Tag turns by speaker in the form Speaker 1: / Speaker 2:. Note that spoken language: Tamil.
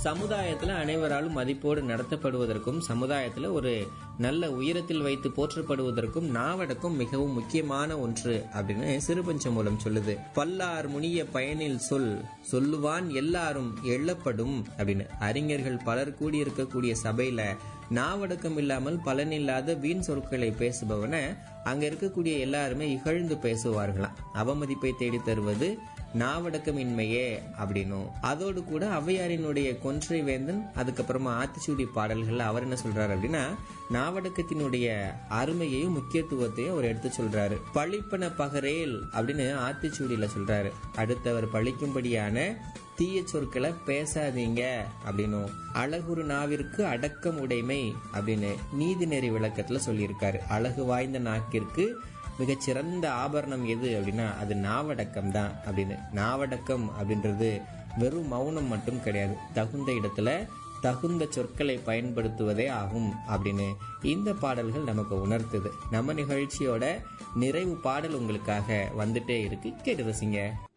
Speaker 1: சமுதாயத்துல அனைவராலும் மதிப்போடு நடத்தப்படுவதற்கும் சமுதாயத்துல ஒரு நல்ல உயரத்தில் வைத்து போற்றப்படுவதற்கும் நாவடக்கம் மிகவும் முக்கியமான ஒன்று அப்படின்னு சிறுபஞ்ச மூலம் சொல்லுது பல்லார் முனிய பயனில் சொல் சொல்லுவான் எல்லாரும் எள்ளப்படும் அப்படின்னு அறிஞர்கள் பலர் கூடியிருக்கக்கூடிய சபையில நாவடக்கம் இல்லாமல் பலனில்லாத வீண் சொற்களை பேசுபவன அங்க இருக்கக்கூடிய எல்லாருமே இகழ்ந்து பேசுவார்களாம் அவமதிப்பை தேடி தருவது நாவடக்கமின்மையே அப்படின்னும் அதோடு கூட ஔவையாரினுடைய கொன்றை வேந்தன் அதுக்கப்புறமா ஆத்திச்சூடி பாடல்கள் அவர் என்ன சொல்றாரு அப்படின்னா நாவடக்கத்தினுடைய அருமையையும் முக்கியத்துவத்தையும் அவர் எடுத்து சொல்றாரு பழிப்பன பகரேல் அப்படின்னு ஆத்திச்சூடியில சொல்றாரு அடுத்தவர் பழிக்கும்படியான தீய சொற்களை பேசாதீங்க அப்படின்னும் அழகுரு நாவிற்கு அடக்கம் உடைமை அப்படின்னு நீதிநெறி விளக்கத்துல சொல்லியிருக்காரு அழகு வாய்ந்த நாக்கிற்கு மிகச்சிறந்த ஆபரணம் எது அப்படின்னா அது நாவடக்கம் தான் அப்படின்னு நாவடக்கம் அப்படின்றது வெறும் மௌனம் மட்டும் கிடையாது தகுந்த இடத்துல தகுந்த சொற்களை பயன்படுத்துவதே ஆகும் அப்படின்னு இந்த பாடல்கள் நமக்கு உணர்த்துது நம்ம நிகழ்ச்சியோட நிறைவு பாடல் உங்களுக்காக வந்துட்டே இருக்கு கேட்டு ரசிங்க